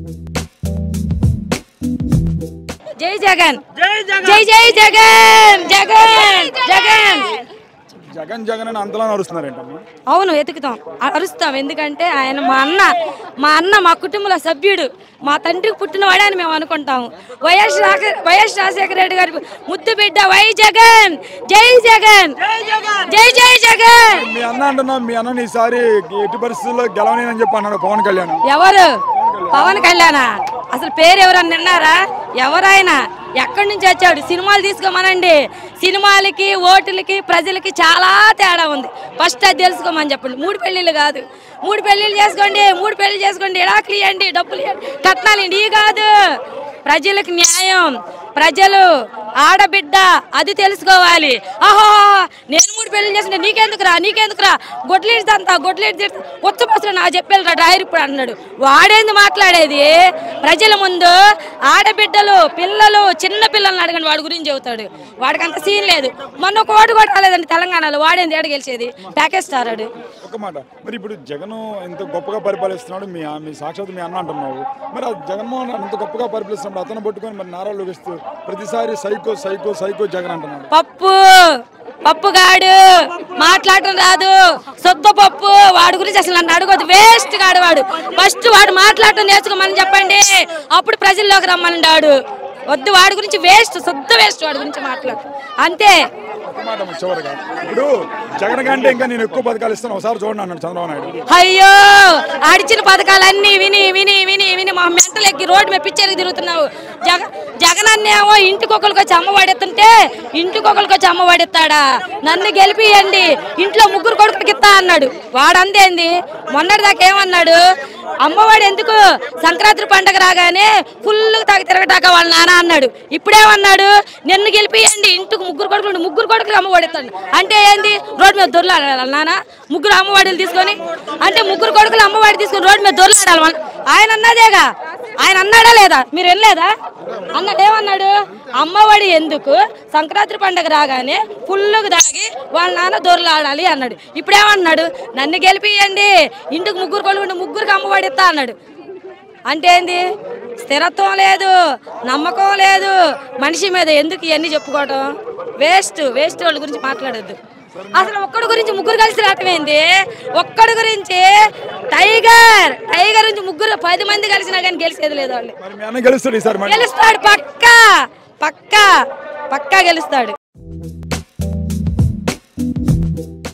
జై జగన్ జై జై జగన్ జగన్ జగన్ జగన్ జగన్ అని అంతలా నడుస్తున్నారేంటమ్మా అవును వెతుకుతాం అ- అరుస్తాం ఎందుకంటే ఆయన మా అన్న మా అన్న మా కుటుంబంలో సభ్యుడు మా తండ్రికి పుట్టినవాడే అని మేము అనుకుంటాము వైఎస్ రాజ- వైఎస్ రాజశేఖర రెడ్డి గారి ముద్దు బిడ్డ వై జగన్ జై జగన్ జై జై జగన్ మీ అన్న అంటున్నా మీ అన్నని ఈసారి ఎట్టి పరిస్థితుల్లో గెలవలేనని చెప్పి అన్నాడు పవన్ కళ్యాణ్ ఎవరు పవన్ కళ్యాణ అసలు పేరు ఎవరన్నా విన్నారా ఎవరైనా ఎక్కడి నుంచి వచ్చాడు సినిమాలు తీసుకోమనండి సినిమాలకి ఓటులకి ప్రజలకి చాలా తేడా ఉంది ఫస్ట్ అది తెలుసుకోమని చెప్పండి మూడు పెళ్ళిళ్ళు కాదు మూడు పెళ్ళిళ్ళు చేసుకోండి మూడు పెళ్లి చేసుకోండి ఇడాకులు ఇవ్వండి డబ్బులు ఇవ్వండి కట్నాలు ఇవ్వండి ఇవి కాదు ప్రజలకు న్యాయం ప్రజలు ఆడబిడ్డ అది తెలుసుకోవాలి ఆహో నేను మూడు పెళ్లి చేసిన నీకెందుకురా నీకెందుకురా గొడ్లేదంతా గొడ్లేది ఉచ్చపోసిన నా చెప్పారు రా డ్రైవర్ ఇప్పుడు అన్నాడు వాడేంది మాట్లాడేది ప్రజల ముందు ఆడబిడ్డలు పిల్లలు చిన్న పిల్లల్ని అడగండి వాడి గురించి చెబుతాడు వాడికి అంత సీన్ లేదు మొన్న ఒక ఓటు కూడా రాలేదండి తెలంగాణలో వాడేంది ఏడ గెలిచేది ప్యాకేజ్ స్టార్ ఆడు ఒక మాట మరి ఇప్పుడు జగన్ ఎంత గొప్పగా పరిపాలిస్తున్నాడు మీ మీ సాక్షాత్ మీ అన్న అంటున్నావు మరి ఆ జగన్మోహన్ రెడ్డి ఎంత గొప్పగా పరిపాలిస్తున్నాడు అతను పట్టుకొని మరి నారా లోకిస్తూ ప్రతిసారి సైకో సైకో సైకో జగన్ అంటున్నాడు పప్పు పప్పుగాడు మాట్లాడటం రాదు సొద్ద పప్పు వాడి గురించి అసలు నన్ను అడగదు వేస్ట్ గాడు వాడు ఫస్ట్ వాడు మాట్లాడటం నేర్చుకోమని చెప్పండి అప్పుడు ప్రజల్లోకి రమ్మని వాడు వద్దు వాడి గురించి వేస్ట్ శుద్ధ వేస్ట్ వాడి గురించి మాట్లాడు అంతే ఒక మాట అమ్మ చివరిగా ఇప్పుడు జగన్ కంటే ఇంకా నేను ఎక్కువ పథకాలు ఇస్తాను ఒకసారి చూడండి అన్నాడు చంద్రబాబు నాయుడు అయ్యో ఆడిచ్చిన పథకాలన్నీ విని విని విని విని మా మెంటలు ఎక్కి రోడ్డు మీద పిచ్చేరికి తిరుగుతున్నావు జగ జగన్ అన్నేమో ఇంటికొకరికి వచ్చి అమ్మ వాడెత్తుంటే ఇంటికొకరికి వచ్చి అమ్మ వాడెత్తాడా నన్ను గెలిపియండి ఇంట్లో ముగ్గురు కొడుకులకి ఇస్తా అన్నాడు వాడు అందేంది మొన్నటిదాకా ఏమన్నాడు అమ్మవాడు ఎందుకు సంక్రాంతి పండగ రాగానే ఫుల్ తాగి తిరగటాక వాళ్ళ నాన్న అన్నాడు ఇప్పుడేమన్నాడు నిన్ను గెలిపియండి ఇంటికి ముగ్గురు కొడుకులు ఉండి ముగ్గురు కొడుకులు అమ్మవాడెత్తాడు అంటే ఏంది రోడ్డు మీద దొరలాడాలి వాళ్ళ నాన్న ముగ్గురు అమ్మవాడిని తీసుకొని అంటే ముగ్గురు కొడుకులు అమ్మవాడి తీసుకొని రోడ్డు మీద దొరలాడాలి వాళ్ళ- ఆయన అన్నదేగా ఆయన అన్నాడా లేదా మీరు వెళ్ళలేదా అన్నాడు ఏమన్నాడు అమ్మవాడి ఎందుకు సంక్రాంతి పండగ రాగానే ఫుల్గా తాగి వాళ్ళ నాన్న దొరలాడాలి అన్నాడు ఇప్పుడేమన్నాడు నన్ను గెలిపియండి ఇంటికి ముగ్గురు కొడుకుంటే ముగ్గురికి అమ్మవాడి ఇస్తా అన్నాడు అంటే ఏంది స్థిరత్వం లేదు నమ్మకం లేదు మనిషి మీద ఎందుకు ఇవన్నీ చెప్పుకోవటం వేస్ట్ వేస్ట్ వాళ్ళ గురించి మాట్లాడొద్దు అసలు ఒక్కడి గురించి ముగ్గురు కలిసి రావటం ఏంది ఒక్కడి గురించి టైగర్ టైగర్ నుంచి ముగ్గురు పది మంది కలిసినా కానీ గెలిచేది లేదు వాళ్ళు మరి మీ అన్న గెలుస్తాడు ఈసారి మరి గెలుస్తాడు పక్కా పక్కా పక్కా గెలుస్తాడు